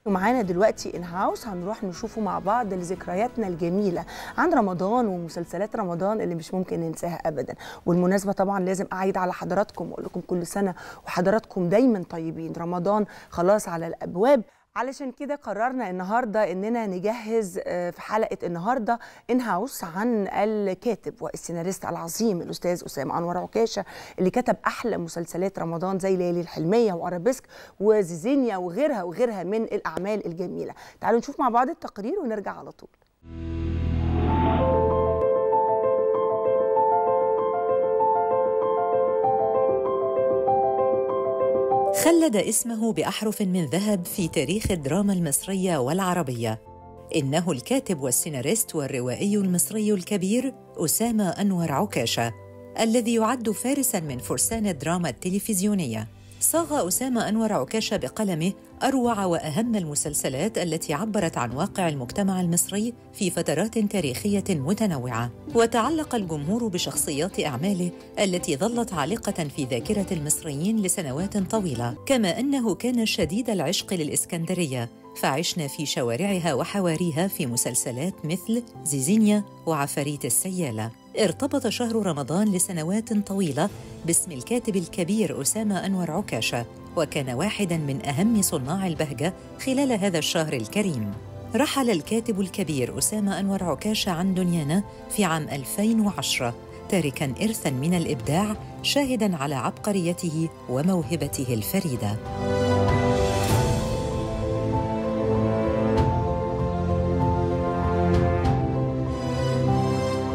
ومعانا دلوقتي ان هاوس هنروح نشوفه مع بعض لذكرياتنا الجميله عن رمضان ومسلسلات رمضان اللي مش ممكن ننساها ابدا والمناسبه طبعا لازم اعيد على حضراتكم واقول لكم كل سنه وحضراتكم دايما طيبين رمضان خلاص على الابواب علشان كده قررنا النهارده اننا نجهز في حلقه النهارده ان هاوس عن الكاتب والسيناريست العظيم الاستاذ اسامه انور عكاشه اللي كتب احلى مسلسلات رمضان زي ليالي الحلميه وارابيسك وزيزينيا وغيرها وغيرها من الاعمال الجميله تعالوا نشوف مع بعض التقرير ونرجع على طول خلد اسمه باحرف من ذهب في تاريخ الدراما المصريه والعربيه انه الكاتب والسيناريست والروائي المصري الكبير اسامه انور عكاشه الذي يعد فارسا من فرسان الدراما التلفزيونيه صاغ اسامه انور عكاشه بقلمه اروع واهم المسلسلات التي عبرت عن واقع المجتمع المصري في فترات تاريخيه متنوعه وتعلق الجمهور بشخصيات اعماله التي ظلت عالقه في ذاكره المصريين لسنوات طويله كما انه كان شديد العشق للاسكندريه فعشنا في شوارعها وحواريها في مسلسلات مثل زيزينيا وعفاريت السياله ارتبط شهر رمضان لسنوات طويله باسم الكاتب الكبير اسامه انور عكاشه وكان واحدا من اهم صناع البهجه خلال هذا الشهر الكريم رحل الكاتب الكبير اسامه انور عكاشه عن دنيانا في عام 2010 تاركا ارثا من الابداع شاهدا على عبقريته وموهبته الفريده